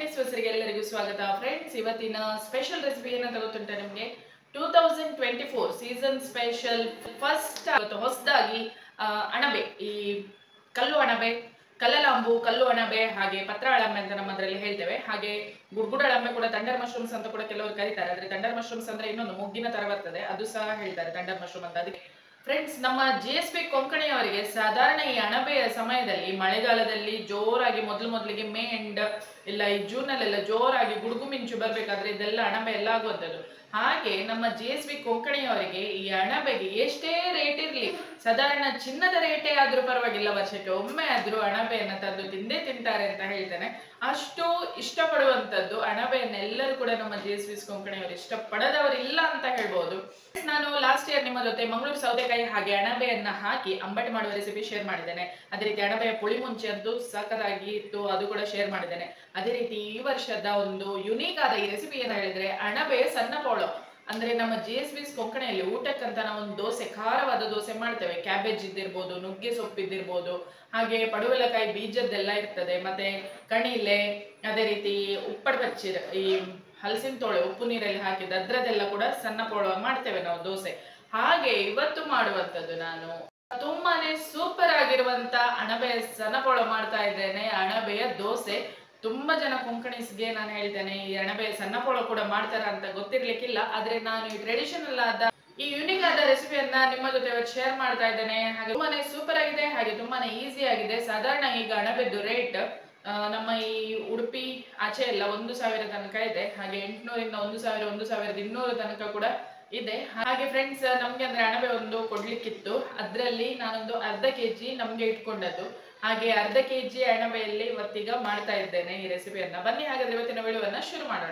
miss ಹೊಸರಿಗೆ ಎಲ್ಲರಿಗೂ ಸ್ವಾಗತ friends ಇವತ್ತಿನ ಸ್ಪೆಷಲ್ ರೆಸಿಪಿ ಏನಂತ ಗೊತ್ತುಂಟ ನಿಮಗೆ two thousand twenty four season special first ಹೊಸದಾಗಿ ಅಣಬೆ ಈ ಕಲ್ಲು ಅಣಬೆ ಕಲ್ಲಲಾಂಬು ಕಲ್ಲು ಅಣಬೆ ಹಾಗೆ ಪತ್ರ ಅಳಂಬೆ ಅಂತ ನಮ್ಮದ್ರಲ್ಲಿ ಹೇಳ್ತೇವೆ ಹಾಗೆ ಗುಡ್ಗುಡ ಅಳಂಬೆ ಕೂಡ ತಂಡರ್ ಮಶ್ರೂಮ್ಸ್ ಅಂತ ಕೂಡ ಕೆಲವರು ಕರೀತಾರೆ ಆದ್ರೆ ತಂಡರ್ ಮಶ್ರೂಮ್ಸ್ ಅಂದ್ರೆ ಇನ್ನೊಂದು ಮುಗ್ಗಿನ ತರ ಬರ್ತದೆ ಅದು ಸಹ ಹೇಳ್ತಾರೆ ತಂಡರ್ ಮಶ್ರೂಮ್ ಅಂತ ಅದಕ್ಕೆ ಫ್ರೆಂಡ್ಸ್ ನಮ್ಮ ಜಿ ಎಸ್ ಪಿ ಕೊಂಕಣಿಯವರಿಗೆ ಸಾಧಾರಣ ಈ ಅಣಬೆಯ ಸಮಯದಲ್ಲಿ ಮಳೆಗಾಲದಲ್ಲಿ ಜೋರಾಗಿ ಮೊದಲು ಮೊದಲಿಗೆ ಮೇ ಎಂಡ್ ಇಲ್ಲ ಈ ಜೂನ್ ಅಲ್ಲೆಲ್ಲ ಜೋರಾಗಿ ಗುಡುಗು ಮಿಂಚು ಬರ್ಬೇಕಾದ್ರೆ ಇದೆಲ್ಲ ಅಣಬೆ ಎಲ್ಲ ಆಗುವಂಥದ್ದು ಹಾಗೆ ನಮ್ಮ ಜಿ ಎಸ್ ಬಿ ಕೊಂಕಣಿಯವರಿಗೆ ಈ ಅಣಬೆಗೆ ಎಷ್ಟೇ ರೇಟ್ ಇರಲಿ ಸಾಧಾರಣ ಚಿನ್ನದ ರೇಟೇ ಆದ್ರೂ ಪರವಾಗಿಲ್ಲ ವರ್ಷಕ್ಕೆ ಒಮ್ಮೆ ಆದ್ರೂ ಅಣಬೆಯನ್ನ ತಂದು ತಿಂದೇ ತಿಂತಾರೆ ಅಂತ ಹೇಳ್ತೇನೆ ಅಷ್ಟು ಇಷ್ಟಪಡುವಂಥದ್ದು ಅಣಬೆಯನ್ನ ಎಲ್ಲರೂ ಕೂಡ ನಮ್ಮ ಜಿ ಎಸ್ ಬಿ ಕೊಂಕಣಿಯವರು ಇಷ್ಟಪಡದವರು ಇಲ್ಲ ಅಂತ ಹೇಳ್ಬೋದು ನಾನು ಲಾಸ್ಟ್ ಇಯರ್ ನಿಮ್ಮ ಜೊತೆ ಮಂಗಳೂರು ಸೌತೆಕಾಯಿ ಹಾಗೆ ಅಣಬೆಯನ್ನ ಹಾಕಿ ಅಂಬಟೆ ಮಾಡುವ ರೆಸಿಪಿ ಶೇರ್ ಮಾಡಿದ್ದೇನೆ ಅದೇ ರೀತಿ ಅಣಬೆಯ ಪುಳಿ ಮುಂಚೆ ಅಂತೂ ಸಖತ್ತಾಗಿ ಇತ್ತು ಅದು ಕೂಡ ಶೇರ್ ಮಾಡಿದ್ದೇನೆ ಅದೇ ರೀತಿ ಈ ವರ್ಷದ ಒಂದು ಯುನೀಕ್ ಆದ ಈ ರೆಸಿಪಿ ಏನು ಹೇಳಿದ್ರೆ ಅಣಬೆಯ ಸಣ್ಣ ಪೋಳೋ ಅಂದ್ರೆ ನಮ್ಮ ಜಿ ಎಸ್ ಬಿಸ್ ಕೊಂಕಣಿಯಲ್ಲಿ ಊಟಕ್ಕಂತ ನಾವು ಒಂದು ದೋಸೆ ಖಾರವಾದ ದೋಸೆ ಮಾಡ್ತೇವೆ ಕ್ಯಾಬೇಜ್ ಇದ್ದಿರ್ಬೋದು ನುಗ್ಗೆ ಸೊಪ್ಪಿದ್ದಿರ್ಬೋದು ಹಾಗೆ ಪಡುವಲಕಾಯಿ ಬೀಜದ್ದೆಲ್ಲ ಇರ್ತದೆ ಮತ್ತೆ ಕಣಿಲೆ ಅದೇ ರೀತಿ ಉಪ್ಪಡ ಬಚ್ಚಿರ ಈ ಹಲಸಿನ ತೋಳೆ ಉಪ್ಪು ನೀರಲ್ಲಿ ಹಾಕಿದ ಅದ್ರದ್ದೆಲ್ಲ ಕೂಡ ಸಣ್ಣ ಪೋಳ ಮಾಡ್ತೇವೆ ನಾವು ದೋಸೆ ಹಾಗೆ ಇವತ್ತು ಮಾಡುವಂಥದ್ದು ನಾನು ತುಂಬಾನೇ ಸೂಪರ್ ಆಗಿರುವಂತ ಅಣಬೆಯ ಸಣ್ಣ ಪೋಳ ಮಾಡ್ತಾ ಇದ್ದೇನೆ ಅಣಬೆಯ ದೋಸೆ ತುಂಬಾ ಜನ ಕೊಂಕಣಿಸ್ಗೆ ನಾನು ಹೇಳ್ತೇನೆ ಈ ಅಣಬೆ ಸಣ್ಣ ಪೋಳ ಕೂಡ ಮಾಡ್ತಾರ ಅಂತ ಗೊತ್ತಿರ್ಲಿಕ್ಕಿಲ್ಲ ಆದ್ರೆ ನಾನು ಈ ಟ್ರೆಡಿಷನಲ್ ಆದ ಈ ಯುನಿಕ್ ಆದ ರೆಸಿಪಿಯನ್ನ ನಿಮ್ಮ ಜೊತೆ ಶೇರ್ ಮಾಡ್ತಾ ಇದ್ದೇನೆ ಹಾಗೆ ತುಂಬಾನೇ ಸೂಪರ್ ಆಗಿದೆ ಹಾಗೆ ತುಂಬಾನೇ ಈಸಿ ಆಗಿದೆ ಸಾಧಾರಣ ಈಗ ಅಣಬೆದ್ದು ರೇಟ್ ನಮ್ಮ ಈ ಉಡುಪಿ ಆಚೆ ಎಲ್ಲ ಒಂದು ಸಾವಿರ ತನಕ ಇದೆ ಹಾಗೆ ಎಂಟುನೂರಿಂದ ಒಂದು ಸಾವಿರ ಒಂದು ಸಾವಿರದ ಇನ್ನೂರು ತನಕ ಕೂಡ ಇದೆ ಹಾಗೆ ಫ್ರೆಂಡ್ಸ್ ನಮ್ಗೆ ಅಂದ್ರೆ ಅಣಬೆ ಒಂದು ಕೊಡ್ಲಿಕ್ಕಿತ್ತು ಅದ್ರಲ್ಲಿ ನಾನೊಂದು ಅರ್ಧ ಕೆಜಿ ನಮ್ಗೆ ಇಟ್ಕೊಂಡದ್ದು ಹಾಗೆ ಅರ್ಧ ಕೆಜಿ ಅಣಬೆಯಲ್ಲಿ ಇವತ್ತೀಗ ಮಾಡ್ತಾ ಇದ್ದೇನೆ ಈ ರೆಸಿಪಿಯನ್ನ ಬನ್ನಿ ಹಾಗಾದ್ರೆ ಇವತ್ತಿನ ವಿಡಿಯೋವನ್ನ ಶುರು ಮಾಡೋಣ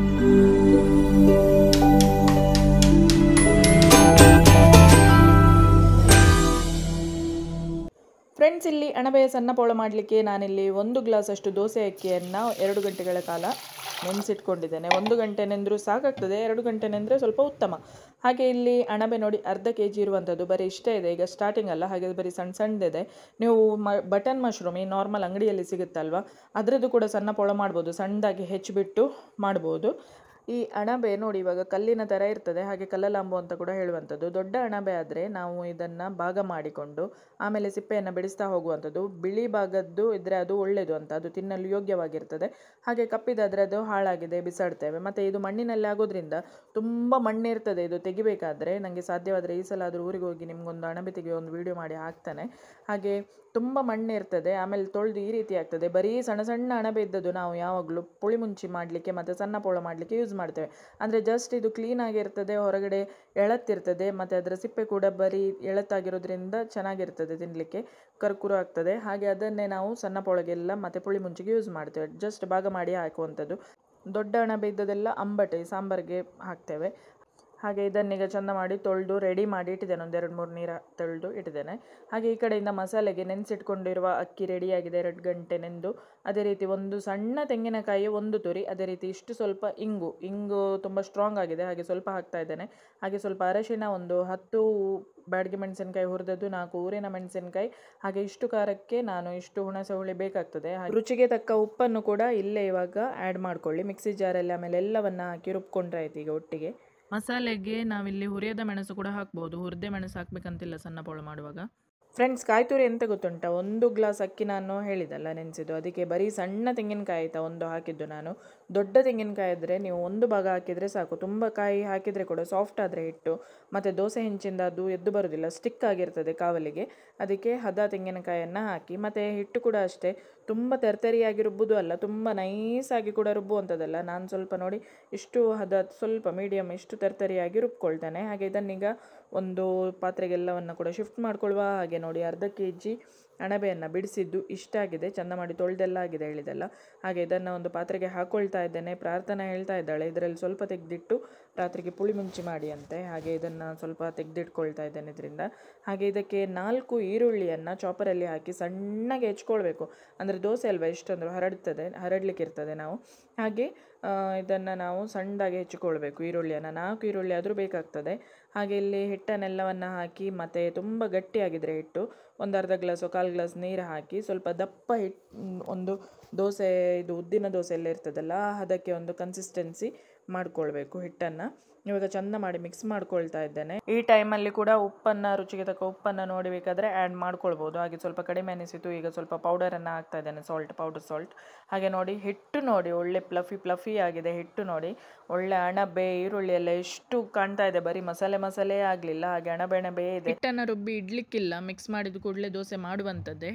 ಫ್ರೆಂಡ್ಸ್ ಇಲ್ಲಿ ಅಣಬೆಯ ಸಣ್ಣ ಪೋಳ ಮಾಡಲಿಕ್ಕೆ ನಾನಿಲ್ಲಿ ಒಂದು ಗ್ಲಾಸ್ ಅಷ್ಟು ದೋಸೆ ಅಕ್ಕಿಯನ್ನು ಎರಡು ಗಂಟೆಗಳ ಕಾಲ ನೆನೆಸಿಟ್ಕೊಂಡಿದ್ದೇನೆ ಒಂದು ಗಂಟೆ ನೆಂದರೂ ಸಾಕಾಗ್ತದೆ ಎರಡು ಗಂಟೆ ನೆಂದರೆ ಸ್ವಲ್ಪ ಉತ್ತಮ ಹಾಗೆ ಇಲ್ಲಿ ಅಣಬೆ ನೋಡಿ ಅರ್ಧ ಕೆ ಜಿ ಇರುವಂಥದ್ದು ಬರೀ ಇಷ್ಟೇ ಇದೆ ಈಗ ಸ್ಟಾರ್ಟಿಂಗ್ ಅಲ್ಲ ಹಾಗೆ ಬರೀ ಸಣ್ಣ ಸಣ್ಣದಿದೆ ನೀವು ಮ ಬಟನ್ ಮಶ್ರೂಮ್ ಈ ನಾರ್ಮಲ್ ಅಂಗಡಿಯಲ್ಲಿ ಸಿಗುತ್ತಲ್ವ ಅದರದ್ದು ಕೂಡ ಸಣ್ಣ ಪೋಳ ಮಾಡ್ಬೋದು ಸಣ್ಣದಾಗಿ ಹೆಚ್ಚಿಬಿಟ್ಟು ಮಾಡ್ಬೋದು ಈ ಅಣಬೆ ನೋಡಿ ಇವಾಗ ಕಲ್ಲಿನ ಥರ ಇರ್ತದೆ ಹಾಗೆ ಕಲ್ಲಲಾಂಬು ಅಂತ ಕೂಡ ಹೇಳುವಂಥದ್ದು ದೊಡ್ಡ ಅಣಬೆ ಆದರೆ ನಾವು ಇದನ್ನು ಭಾಗ ಮಾಡಿಕೊಂಡು ಆಮೇಲೆ ಸಿಪ್ಪೆಯನ್ನು ಬಿಡಿಸ್ತಾ ಹೋಗುವಂಥದ್ದು ಬಿಳಿ ಭಾಗದ್ದು ಇದ್ದರೆ ಅದು ಒಳ್ಳೆಯದು ಅಂತ ಅದು ತಿನ್ನಲು ಯೋಗ್ಯವಾಗಿರ್ತದೆ ಹಾಗೆ ಕಪ್ಪಿದಾದರೆ ಅದು ಹಾಳಾಗಿದೆ ಬಿಸಾಡ್ತೇವೆ ಮತ್ತು ಇದು ಮಣ್ಣಿನಲ್ಲಿ ಆಗೋದ್ರಿಂದ ತುಂಬ ಮಣ್ಣಿರ್ತದೆ ಇದು ತೆಗಿಬೇಕಾದ್ರೆ ನನಗೆ ಸಾಧ್ಯವಾದರೆ ಈ ಸಲ ಆದರೂ ಊರಿಗೆ ಹೋಗಿ ನಿಮಗೊಂದು ಅಣಬೆ ತೆಗೆಯೋ ಒಂದು ವಿಡಿಯೋ ಮಾಡಿ ಹಾಕ್ತಾನೆ ಹಾಗೆ ತುಂಬ ಮಣ್ಣು ಇರ್ತದೆ ಆಮೇಲೆ ತೊಳೆದು ಈ ರೀತಿ ಆಗ್ತದೆ ಬರೀ ಸಣ್ಣ ಸಣ್ಣ ಅಣಬೆ ಇದ್ದದ್ದು ನಾವು ಯಾವಾಗಲೂ ಪುಳಿ ಮುಂಚಿ ಮಾಡಲಿಕ್ಕೆ ಮತ್ತು ಸಣ್ಣ ಪೋಳ ಮಾಡಲಿಕ್ಕೆ ಯೂಸ್ ಮಾಡ್ತೇವೆ ಅಂದರೆ ಜಸ್ಟ್ ಇದು ಕ್ಲೀನಾಗಿರ್ತದೆ ಹೊರಗಡೆ ಎಳತ್ತಿರ್ತದೆ ಮತ್ತು ಅದರ ಸಿಪ್ಪೆ ಕೂಡ ಬರೀ ಎಳತ್ತಾಗಿರೋದ್ರಿಂದ ಚೆನ್ನಾಗಿರ್ತದೆ ತಿನ್ನಲಿಕ್ಕೆ ಕರ್ಕುರು ಆಗ್ತದೆ ಹಾಗೆ ಅದನ್ನೇ ನಾವು ಸಣ್ಣ ಪೋಳಗೆಲ್ಲ ಮತ್ತು ಪುಳಿ ಮುಂಚಿಗೆ ಯೂಸ್ ಮಾಡ್ತೇವೆ ಜಸ್ಟ್ ಭಾಗ ಮಾಡಿ ಹಾಕುವಂಥದ್ದು ದೊಡ್ಡ ಅಣಬೆ ಇದ್ದದೆಲ್ಲ ಅಂಬಟೆ ಸಾಂಬಾರಿಗೆ ಹಾಕ್ತೇವೆ ಹಾಗೆ ಇದನ್ನೀಗ ಚಂದ ಮಾಡಿ ತೊಳೆದು ರೆಡಿ ಮಾಡಿ ಇಟ್ಟಿದ್ದೇನೆ ಒಂದು ಎರಡು ಮೂರು ನೀರು ತೊಳೆದು ಇಟ್ಟಿದ್ದೇನೆ ಹಾಗೆ ಈ ಕಡೆಯಿಂದ ಮಸಾಲೆಗೆ ನೆನೆಸಿಟ್ಕೊಂಡಿರುವ ಅಕ್ಕಿ ರೆಡಿಯಾಗಿದೆ ಎರಡು ಗಂಟೆ ನೆಂದು ಅದೇ ರೀತಿ ಒಂದು ಸಣ್ಣ ತೆಂಗಿನಕಾಯಿ ಒಂದು ತುರಿ ಅದೇ ರೀತಿ ಇಷ್ಟು ಸ್ವಲ್ಪ ಇಂಗು ಇಂಗು ತುಂಬ ಸ್ಟ್ರಾಂಗ್ ಆಗಿದೆ ಹಾಗೆ ಸ್ವಲ್ಪ ಹಾಕ್ತಾ ಇದ್ದೇನೆ ಹಾಗೆ ಸ್ವಲ್ಪ ಅರಶಿನ ಒಂದು ಹತ್ತು ಬ್ಯಾಡಗಿ ಮೆಣಸಿನಕಾಯಿ ಹುರಿದದ್ದು ನಾಲ್ಕು ಊರಿನ ಮೆಣಸಿನಕಾಯಿ ಹಾಗೆ ಇಷ್ಟು ಖಾರಕ್ಕೆ ನಾನು ಇಷ್ಟು ಹುಣಸೆ ಹುಳಿ ಬೇಕಾಗ್ತದೆ ರುಚಿಗೆ ತಕ್ಕ ಉಪ್ಪನ್ನು ಕೂಡ ಇಲ್ಲೇ ಇವಾಗ ಆ್ಯಡ್ ಮಾಡ್ಕೊಳ್ಳಿ ಮಿಕ್ಸಿ ಜಾರಲ್ಲಿ ಆಮೇಲೆ ಎಲ್ಲವನ್ನು ಹಾಕಿ ರುಬ್ಕೊಂಡ್ರೆ ಆಯ್ತು ಈಗ ಒಟ್ಟಿಗೆ ಮಸಾಲೆಗೆ ನಾವಿಲ್ಲಿ ಹುರಿಯದ ಮೆಣಸು ಕೂಡ ಹಾಕ್ಬೋದು ಹುರಿದೆ ಮೆಣಸು ಹಾಕ್ಬೇಕಂತಿಲ್ಲ ಸಣ್ಣ ಪೋಳು ಮಾಡುವಾಗ ಫ್ರೆಂಡ್ಸ್ ಕಾಯ್ತುರಿ ಎಂತ ಗೊತ್ತುಂಟ ಒಂದು ಗ್ಲಾಸ್ ಅಕ್ಕಿ ನಾನು ಹೇಳಿದಲ್ಲ ನೆನೆಸಿದ್ದು ಅದಕ್ಕೆ ಬರೀ ಸಣ್ಣ ತೆಂಗಿನಕಾಯಿ ಆಯಿತಾ ಒಂದು ಹಾಕಿದ್ದು ನಾನು ದೊಡ್ಡ ತೆಂಗಿನಕಾಯಿ ಇದ್ದರೆ ನೀವು ಒಂದು ಭಾಗ ಹಾಕಿದರೆ ಸಾಕು ತುಂಬ ಕಾಯಿ ಹಾಕಿದರೆ ಕೂಡ ಸಾಫ್ಟ್ ಆದರೆ ಹಿಟ್ಟು ಮತ್ತು ದೋಸೆ ಹೆಂಚಿಂದ ಅದು ಎದ್ದು ಬರೋದಿಲ್ಲ ಸ್ಟಿಕ್ ಆಗಿರ್ತದೆ ಕಾವಲಿಗೆ ಅದಕ್ಕೆ ಹದ ತೆಂಗಿನಕಾಯನ್ನು ಹಾಕಿ ಮತ್ತು ಹಿಟ್ಟು ಕೂಡ ಅಷ್ಟೇ ತುಂಬ ತೆರ್ತರಿಯಾಗಿ ರುಬ್ಬೋದು ಅಲ್ಲ ತುಂಬ ನೈಸಾಗಿ ಕೂಡ ರುಬ್ಬುವಂಥದ್ದಲ್ಲ ನಾನು ಸ್ವಲ್ಪ ನೋಡಿ ಇಷ್ಟು ಹದ ಸ್ವಲ್ಪ ಮೀಡಿಯಮ್ ಇಷ್ಟು ತರ್ತರಿಯಾಗಿ ರುಬ್ಕೊಳ್ತೇನೆ ಹಾಗೆ ಇದನ್ನೀಗ ಒಂದು ಪಾತ್ರೆಗೆಲ್ಲವನ್ನು ಕೂಡ ಶಿಫ್ಟ್ ಮಾಡ್ಕೊಳ್ಳುವ ಹಾಗೆ ನೋಡಿ ಅರ್ಧ ಕೆ ಜಿ ಅಣಬೆಯನ್ನು ಬಿಡಿಸಿದ್ದು ಇಷ್ಟ ಆಗಿದೆ ಚಂದ ಮಾಡಿ ತೊಳೆದೆಲ್ಲ ಆಗಿದೆ ಹೇಳಿದೆಲ್ಲ ಹಾಗೆ ಇದನ್ನು ಒಂದು ಪಾತ್ರೆಗೆ ಹಾಕ್ಕೊಳ್ತಾ ಇದ್ದೇನೆ ಪ್ರಾರ್ಥನೆ ಹೇಳ್ತಾ ಇದ್ದಾಳೆ ಇದರಲ್ಲಿ ಸ್ವಲ್ಪ ತೆಗೆದಿಟ್ಟು ರಾತ್ರಿಗೆ ಪುಳಿ ಮುಂಚಿ ಮಾಡಿ ಅಂತೆ ಹಾಗೆ ಇದನ್ನು ಸ್ವಲ್ಪ ತೆಗೆದಿಟ್ಕೊಳ್ತಾ ಇದ್ದೇನೆ ಇದರಿಂದ ಹಾಗೆ ಇದಕ್ಕೆ ನಾಲ್ಕು ಈರುಳ್ಳಿಯನ್ನು ಚಾಪರಲ್ಲಿ ಹಾಕಿ ಸಣ್ಣಗೆ ಹೆಚ್ಕೊಳ್ಬೇಕು ಅಂದರೆ ದೋಸೆ ಅಲ್ವಾ ಎಷ್ಟೊಂದು ಹರಡ್ತದೆ ಹರಡ್ಲಿಕ್ಕೆ ಇರ್ತದೆ ನಾವು ಹಾಗೆ ಇದನ್ನು ನಾವು ಸಣ್ಣದಾಗಿ ಹೆಚ್ಚಿಕೊಳ್ಬೇಕು ಈರುಳ್ಳಿಯನ್ನು ನಾಲ್ಕು ಈರುಳ್ಳಿ ಆದರೂ ಬೇಕಾಗ್ತದೆ ಹಾಗೆ ಇಲ್ಲಿ ಹಿಟ್ಟನ್ನೆಲ್ಲವನ್ನು ಹಾಕಿ ಮತ್ತು ತುಂಬ ಗಟ್ಟಿಯಾಗಿದ್ದರೆ ಹಿಟ್ಟು ಒಂದು ಅರ್ಧ ಗ್ಲಾಸು ಕಾಲು ಗ್ಲಾಸ್ ನೀರು ಹಾಕಿ ಸ್ವಲ್ಪ ದಪ್ಪ ಹಿಟ್ಟು ಒಂದು ದೋಸೆ ಇದು ಉದ್ದಿನ ದೋಸೆ ಎಲ್ಲ ಇರ್ತದಲ್ಲ ಅದಕ್ಕೆ ಒಂದು ಕನ್ಸಿಸ್ಟೆನ್ಸಿ ಮಾಡ್ಕೊಳ್ಬೇಕು ಹಿಟ್ಟನ್ನು ಇವಾಗ ಚಂದ ಮಾಡಿ ಮಿಕ್ಸ್ ಮಾಡ್ಕೊಳ್ತಾ ಇದ್ದೇನೆ ಈ ಟೈಮಲ್ಲಿ ಕೂಡ ಉಪ್ಪನ್ನು ರುಚಿಗೆ ತಕ್ಕ ಉಪ್ಪನ್ನು ನೋಡಿ ಬೇಕಾದರೆ ಆ್ಯಡ್ ಮಾಡ್ಕೊಳ್ಬೋದು ಹಾಗೆ ಸ್ವಲ್ಪ ಕಡಿಮೆ ಅನಿಸಿತು ಈಗ ಸ್ವಲ್ಪ ಪೌಡರನ್ನು ಹಾಕ್ತಾ ಇದ್ದೇನೆ ಸಾಲ್ಟ್ ಪೌಡರ್ ಸಾಲ್ಟ್ ಹಾಗೆ ನೋಡಿ ಹಿಟ್ಟು ನೋಡಿ ಒಳ್ಳೆ ಪ್ಲಫಿ ಪ್ಲಫಿ ಆಗಿದೆ ಹಿಟ್ಟು ನೋಡಿ ಒಳ್ಳೆ ಅಣಬೆ ಈರುಳ್ಳಿ ಎಲ್ಲ ಎಷ್ಟು ಕಾಣ್ತಾ ಇದೆ ಬರೀ ಮಸಾಲೆ ಮಸಾಲೆ ಆಗಲಿಲ್ಲ ಹಾಗೆ ಅಣಬೆ ಅಣಬೆ ಇದೆ ಹಿಟ್ಟನ್ನು ರುಬ್ಬಿ ಇಡ್ಲಿಕ್ಕಿಲ್ಲ ಮಿಕ್ಸ್ ಮಾಡಿದ ಕೂಡಲೇ ದೋಸೆ ಮಾಡುವಂಥದ್ದೇ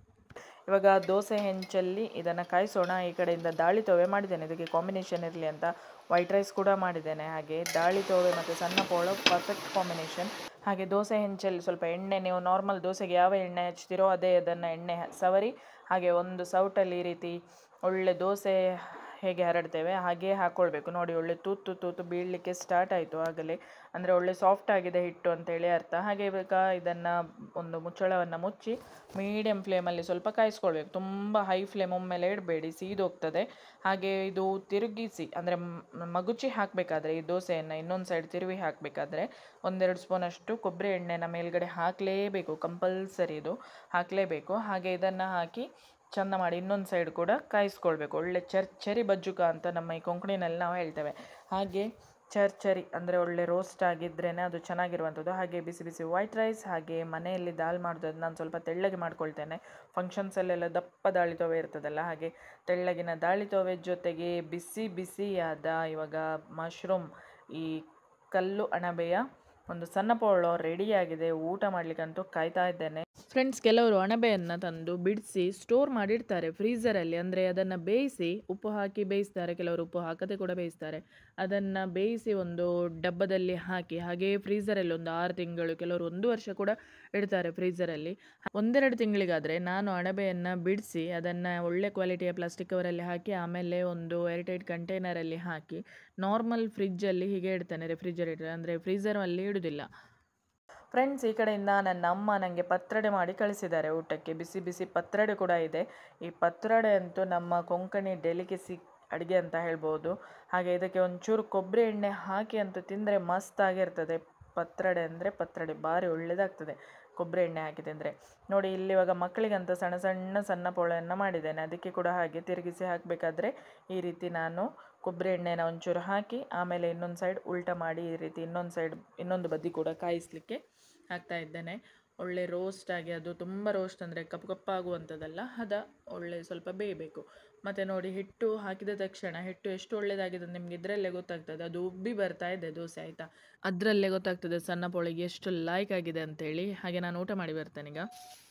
ಇವಾಗ ದೋಸೆ ಹೆಂಚಲ್ಲಿ ಇದನ್ನು ಕಾಯಿಸೋಣ ಈ ಕಡೆಯಿಂದ ದಾಳಿ ತೋವೆ ಮಾಡಿದ್ದೇನೆ ಇದಕ್ಕೆ ಕಾಂಬಿನೇಷನ್ ಇರಲಿ ಅಂತ ವೈಟ್ ರೈಸ್ ಕೂಡ ಮಾಡಿದ್ದೇನೆ ಹಾಗೆ ದಾಳಿ ತೋವೆ ಮತ್ತು ಸಣ್ಣ ಪೋಳು ಪರ್ಫೆಕ್ಟ್ ಕಾಂಬಿನೇಷನ್ ಹಾಗೆ ದೋಸೆ ಹೆಂಚಲ್ಲಿ ಸ್ವಲ್ಪ ಎಣ್ಣೆ ನೀವು ನಾರ್ಮಲ್ ದೋಸೆಗೆ ಯಾವ ಎಣ್ಣೆ ಹಚ್ತೀರೋ ಅದೇ ಅದನ್ನು ಎಣ್ಣೆ ಸವರಿ ಹಾಗೆ ಒಂದು ಸೌಟಲ್ಲಿ ಈ ರೀತಿ ಒಳ್ಳೆ ದೋಸೆ ಹೇಗೆ ಹರಡ್ತೇವೆ ಹಾಗೆ ಹಾಕ್ಕೊಳ್ಬೇಕು ನೋಡಿ ಒಳ್ಳೆ ತೂತು ತೂತು ಬೀಳಲಿಕ್ಕೆ ಸ್ಟಾರ್ಟ್ ಆಯಿತು ಆಗಲೇ ಅಂದರೆ ಒಳ್ಳೆ ಸಾಫ್ಟ್ ಆಗಿದೆ ಹಿಟ್ಟು ಅಂತೇಳಿ ಅರ್ಥ ಹಾಗೆ ಇವಾಗ ಇದನ್ನು ಒಂದು ಮುಚ್ಚಳವನ್ನು ಮುಚ್ಚಿ ಮೀಡಿಯಮ್ ಫ್ಲೇಮಲ್ಲಿ ಸ್ವಲ್ಪ ಕಾಯಿಸ್ಕೊಳ್ಬೇಕು ತುಂಬ ಹೈ ಫ್ಲೇಮ್ ಒಮ್ಮೆಲೆ ಇಡಬೇಡಿ ಸೀದೋಗ್ತದೆ ಹಾಗೆ ಇದು ತಿರುಗಿಸಿ ಅಂದರೆ ಮಗುಚಿ ಹಾಕಬೇಕಾದ್ರೆ ಈ ದೋಸೆಯನ್ನು ಇನ್ನೊಂದು ಸೈಡ್ ತಿರುವಿ ಹಾಕಬೇಕಾದ್ರೆ ಒಂದೆರಡು ಸ್ಪೂನಷ್ಟು ಕೊಬ್ಬರಿ ಎಣ್ಣೆನ ಮೇಲ್ಗಡೆ ಹಾಕಲೇಬೇಕು ಕಂಪಲ್ಸರಿ ಇದು ಹಾಕಲೇಬೇಕು ಹಾಗೆ ಇದನ್ನು ಹಾಕಿ ಚಂದ ಮಾಡಿ ಇನ್ನೊಂದು ಸೈಡ್ ಕೂಡ ಕಾಯಿಸ್ಕೊಳ್ಬೇಕು ಒಳ್ಳೆ ಚರ್ಚರಿ ಬಜ್ಜುಕ ಅಂತ ನಮ್ಮ ಈ ಕೊಂಕಣಿನಲ್ಲಿ ನಾವು ಹೇಳ್ತೇವೆ ಹಾಗೆ ಚರ್ಚರಿ ಅಂದರೆ ಒಳ್ಳೆ ರೋಸ್ಟ್ ಆಗಿದ್ರೇ ಅದು ಚೆನ್ನಾಗಿರುವಂಥದ್ದು ಹಾಗೆ ಬಿಸಿ ಬಿಸಿ ವೈಟ್ ರೈಸ್ ಹಾಗೆ ಮನೆಯಲ್ಲಿ ದಾಲ್ ಮಾಡೋದು ನಾನು ಸ್ವಲ್ಪ ತೆಳ್ಳಗೆ ಮಾಡ್ಕೊಳ್ತೇನೆ ಫಂಕ್ಷನ್ಸಲ್ಲೆಲ್ಲ ದಪ್ಪ ದಾಳಿ ತೋವೆ ಇರ್ತದಲ್ಲ ಹಾಗೆ ತೆಳ್ಳಗಿನ ದಾಳಿ ತೋವೆ ಜೊತೆಗೆ ಬಿಸಿ ಬಿಸಿಯಾದ ಇವಾಗ ಮಶ್ರೂಮ್ ಈ ಕಲ್ಲು ಅಣಬೆಯ ಒಂದು ಸಣ್ಣ ಪೋಳು ರೆಡಿಯಾಗಿದೆ ಊಟ ಮಾಡಲಿಕ್ಕಂತೂ ಕಾಯ್ತಾ ಇದ್ದೇನೆ ಫ್ರೆಂಡ್ಸ್ ಕೆಲವರು ಅಣಬೆಯನ್ನು ತಂದು ಬಿಡಿಸಿ ಸ್ಟೋರ್ ಮಾಡಿಡ್ತಾರೆ ಫ್ರೀಝರಲ್ಲಿ ಅಂದರೆ ಅದನ್ನು ಬೇಯಿಸಿ ಉಪ್ಪು ಹಾಕಿ ಬೇಯಿಸ್ತಾರೆ ಕೆಲವರು ಉಪ್ಪು ಹಾಕದೆ ಕೂಡ ಬೇಯಿಸ್ತಾರೆ ಅದನ್ನು ಬೇಯಿಸಿ ಒಂದು ಡಬ್ಬದಲ್ಲಿ ಹಾಕಿ ಹಾಗೆಯೇ ಫ್ರೀಝರಲ್ಲಿ ಒಂದು ಆರು ತಿಂಗಳು ಕೆಲವರು ಒಂದು ವರ್ಷ ಕೂಡ ಇಡ್ತಾರೆ ಫ್ರೀಝರಲ್ಲಿ ಒಂದೆರಡು ತಿಂಗಳಿಗಾದರೆ ನಾನು ಅಣಬೆಯನ್ನು ಬಿಡಿಸಿ ಅದನ್ನು ಒಳ್ಳೆ ಕ್ವಾಲಿಟಿಯ ಪ್ಲಾಸ್ಟಿಕ್ ಕವರಲ್ಲಿ ಹಾಕಿ ಆಮೇಲೆ ಒಂದು ಏರ್ಟೈಟ್ ಕಂಟೈನರಲ್ಲಿ ಹಾಕಿ ನಾರ್ಮಲ್ ಫ್ರಿಜ್ಜಲ್ಲಿ ಹೀಗೆ ಇಡ್ತೇನೆ ರೆಫ್ರಿಜರೇಟರ್ ಅಂದರೆ ಫ್ರೀಝರಲ್ಲಿ ಇಡೋದಿಲ್ಲ ಫ್ರೆಂಡ್ಸ್ ಈ ಕಡೆಯಿಂದ ನನ್ನ ಅಮ್ಮ ನನಗೆ ಪತ್ರೊಡೆ ಮಾಡಿ ಕಳಿಸಿದ್ದಾರೆ ಊಟಕ್ಕೆ ಬಿಸಿ ಬಿಸಿ ಪತ್ರೊಡೆ ಕೂಡ ಇದೆ ಈ ಪತ್ರೊಡೆ ಅಂತೂ ನಮ್ಮ ಕೊಂಕಣಿ ಡೆಲಿಕೆಸಿ ಅಡುಗೆ ಅಂತ ಹೇಳ್ಬೋದು ಹಾಗೆ ಇದಕ್ಕೆ ಒಂಚೂರು ಕೊಬ್ಬರಿ ಎಣ್ಣೆ ಹಾಕಿ ಅಂತೂ ತಿಂದರೆ ಮಸ್ತಾಗಿರ್ತದೆ ಪತ್ರೊಡೆ ಅಂದರೆ ಪತ್ರೊಡೆ ಭಾರಿ ಒಳ್ಳೆಯದಾಗ್ತದೆ ಕೊಬ್ಬರಿ ಎಣ್ಣೆ ಹಾಕಿ ತಿಂದರೆ ನೋಡಿ ಇಲ್ಲಿ ಇವಾಗ ಮಕ್ಕಳಿಗಂತ ಸಣ್ಣ ಸಣ್ಣ ಸಣ್ಣ ಪೋಳೆಯನ್ನು ಮಾಡಿದ್ದೇನೆ ಅದಕ್ಕೆ ಕೂಡ ಹಾಗೆ ತಿರುಗಿಸಿ ಹಾಕಬೇಕಾದ್ರೆ ಈ ರೀತಿ ನಾನು ಕೊಬ್ಬರಿ ಎಣ್ಣೆನ ಒಂಚೂರು ಹಾಕಿ ಆಮೇಲೆ ಇನ್ನೊಂದು ಸೈಡ್ ಉಲ್ಟಾ ಮಾಡಿ ಈ ರೀತಿ ಇನ್ನೊಂದು ಸೈಡ್ ಇನ್ನೊಂದು ಬದಿ ಕೂಡ ಕಾಯಿಸಲಿಕ್ಕೆ ಹಾಕ್ತಾ ಇದ್ದೇನೆ ಒಳ್ಳೆ ರೋಸ್ಟ್ ಆಗಿ ಅದು ತುಂಬ ರೋಸ್ಟ್ ಅಂದರೆ ಕಪ್ಪು ಕಪ್ಪಾಗುವಂಥದ್ದಲ್ಲ ಹದ ಒಳ್ಳೆ ಸ್ವಲ್ಪ ಬೇಯಬೇಕು ಮತ್ತು ನೋಡಿ ಹಿಟ್ಟು ಹಾಕಿದ ತಕ್ಷಣ ಹಿಟ್ಟು ಎಷ್ಟು ಒಳ್ಳೆಯದಾಗಿದೆ ನಿಮ್ಗೆ ಇದರಲ್ಲೇ ಗೊತ್ತಾಗ್ತದೆ ಅದು ಉಬ್ಬಿ ಬರ್ತಾ ಇದೆ ದೋಸೆ ಆಯಿತಾ ಅದರಲ್ಲೇ ಗೊತ್ತಾಗ್ತದೆ ಸಣ್ಣ ಪೋಳಿಗೆ ಎಷ್ಟು ಲಾಯ್ಕ್ ಆಗಿದೆ ಅಂತೇಳಿ ಹಾಗೆ ನಾನು ಊಟ ಮಾಡಿ ಬರ್ತೇನೆ ಈಗ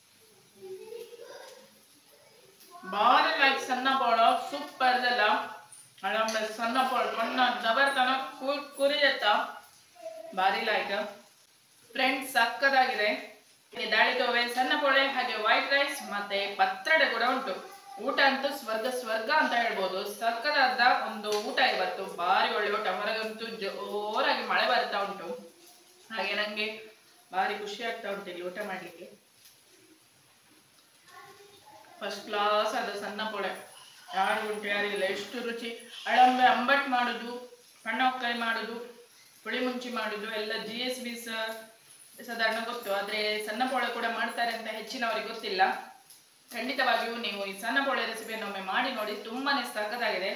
ಭಾರಿ ಲೈಕ್ ಸಣ್ಣ ಪೋಳ ಸೂಪರ್ ಇದೆಲ್ಲ ಆಮೇಲೆ ಸಣ್ಣ ಪೋಳ ಮಣ್ಣ ಜಬರ್ತನ ಕುರಿಯತ್ತ ಭಾರಿ ಲೈಕ್ ಫ್ರೆಂಡ್ಸ್ ಸಕ್ಕದಾಗಿದೆ ದಾಳಿ ತೋವೆ ಸಣ್ಣ ಪೋಳೆ ಹಾಗೆ ವೈಟ್ ರೈಸ್ ಮತ್ತೆ ಪತ್ರೊಡೆ ಕೂಡ ಉಂಟು ಊಟ ಅಂತೂ ಸ್ವರ್ಗ ಸ್ವರ್ಗ ಅಂತ ಹೇಳ್ಬೋದು ಸಕ್ಕದಾದ ಒಂದು ಊಟ ಇವತ್ತು ಭಾರಿ ಒಳ್ಳೆ ಊಟ ಹೊರಗಂತೂ ಜೋರಾಗಿ ಮಳೆ ಬರ್ತಾ ಉಂಟು ಹಾಗೆ ನಂಗೆ ಭಾರಿ ಖುಷಿ ಆಗ್ತಾ ಉಂಟು ಇಲ್ಲಿ ಊಟ ಮಾಡ್ಲಿಕ್ಕೆ ಫಸ್ಟ್ ಕ್ಲಾಸ್ ಆದ ಸಣ್ಣ ಪೋಳೆ ಯಾರು ಉಂಟು ಯಾರಿಲ್ಲ ಎಷ್ಟು ರುಚಿ ಅಳಂಬೆ ಅಂಬಟ್ ಮಾಡುದು ಸಣ್ಣ ಒಕ್ಕೈ ಮಾಡುದು ಪುಳಿ ಮುಂಚಿ ಮಾಡುದು ಎಲ್ಲ ಜಿ ಎಸ್ ಬಿ ಸಾಧಾರಣ ಗೊತ್ತು ಆದ್ರೆ ಸಣ್ಣ ಪೋಳೆ ಕೂಡ ಮಾಡ್ತಾರೆ ಅಂತ ಹೆಚ್ಚಿನವರಿಗೆ ಗೊತ್ತಿಲ್ಲ ಖಂಡಿತವಾಗಿಯೂ ನೀವು ಈ ಸಣ್ಣ ಪೋಳೆ ರೆಸಿಪಿಯನ್ನು ಒಮ್ಮೆ ಮಾಡಿ ನೋಡಿ ತುಂಬಾನೇ ಸಖತ್ತಾಗಿದೆ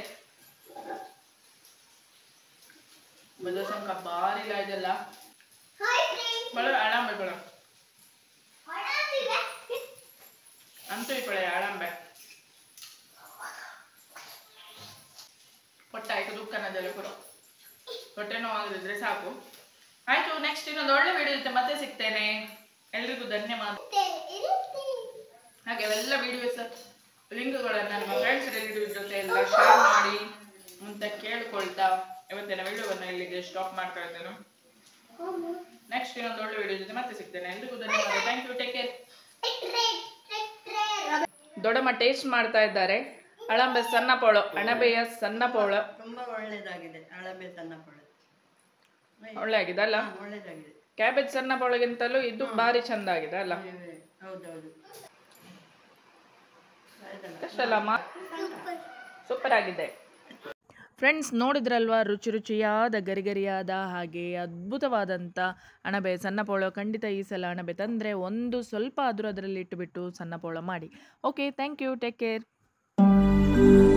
ಬದಸಂಕ ಬಾರಿಲ್ಲ ಇದೆಲ್ಲ ಬಳ ಆಳಂಬೆ ಬಳ ಅಂತೂ ಈ ಪಳೆ ಆಳಂಬೆ ಹೊಟ್ಟೆ ಆಯ್ತು ದುಃಖನದಲ್ಲಿ ಪುರ ಹೊಟ್ಟೆ ನೋವಾಗಿದ್ರೆ ಸಾಕು ಆಯ್ತು ನೆಕ್ಸ್ಟ್ ಇನ್ನೊಂದು ಒಳ್ಳೆ ವಿಡಿಯೋ ಜೊತೆ ಮತ್ತೆ ಸಿಗ್ತೇನೆ ಎಲ್ರಿಗೂ ಧನ್ಯವಾದ ಹಾಗೆ ಎಲ್ಲ ವಿಡಿಯೋಸ್ ಲಿಂಕ್ಗಳನ್ನು ನಮ್ಮ ಫ್ರೆಂಡ್ಸ್ ರಿಲೇಟಿವ್ ಜೊತೆ ಎಲ್ಲ ಶೇರ್ ಮಾಡಿ ಅಂತ ಕೇಳ್ಕೊಳ್ತಾ ಇವತ್ತಿನ ವಿಡಿಯೋವನ್ನು ಇಲ್ಲಿಗೆ ಸ್ಟಾಪ್ ಮಾಡ್ತಾ ಇದ್ದೇನೆ ನೆಕ್ಸ್ಟ್ ಇನ್ನೊಂದು ಒಳ್ಳೆ ವಿಡಿಯೋ ಜೊತೆ ಮತ್ತೆ ಸಿಗ್ತೇನೆ ಎಲ್ರಿಗೂ ಧನ್ಯವಾದ ಥ್ಯಾಂಕ್ ಯು ಟೇಕ್ ಕೇರ್ ದೊಡ್ಡಮ್ಮ ಟೇಸ್ಟ್ ಮಾಡ್ತಾ ಇದ್ದಾರೆ ಅಳಂಬೆ ಸಣ್ಣ ಪೋಳು ಅಣಬೆಯ ಸಣ್ಣ ಪೋಳು ತುಂಬಾ ಒಳ್ಳೇದಾಗಿದೆ ಅಳಬೆ ಸಣ್ಣ ಪೊಳೆ ಒಳ್ಳೆ ಆಗಿದೆ ಅಲ್ಲ ಒಳ್ಳೇದಾಗಿದೆ ಕ್ಯಾಬೇಜ್ ಸಣ್ಣ ಪೋಳಗಿಂತಲೂ ಇದು ಭಾರಿ ಚಂದ ಆಗಿದೆ ಅಲ್ಲ ಹೌದೌದು ಅಷ್ಟಲ್ಲಮ್ಮ ಸೂಪರ್ ಆಗಿದೆ ಫ್ರೆಂಡ್ಸ್ ನೋಡಿದ್ರಲ್ವಾ ರುಚಿ ರುಚಿಯಾದ ಗರಿಗರಿಯಾದ ಹಾಗೆ ಅದ್ಭುತವಾದಂಥ ಅಣಬೆ ಸಣ್ಣ ಪೋಳ ಖಂಡಿತ ಈ ಸಲ ಅಣಬೆ ತಂದರೆ ಒಂದು ಸ್ವಲ್ಪ ಆದರೂ ಅದರಲ್ಲಿ ಇಟ್ಟುಬಿಟ್ಟು ಸಣ್ಣ ಪೋಳ ಮಾಡಿ okay thank you take care ಹಾಂ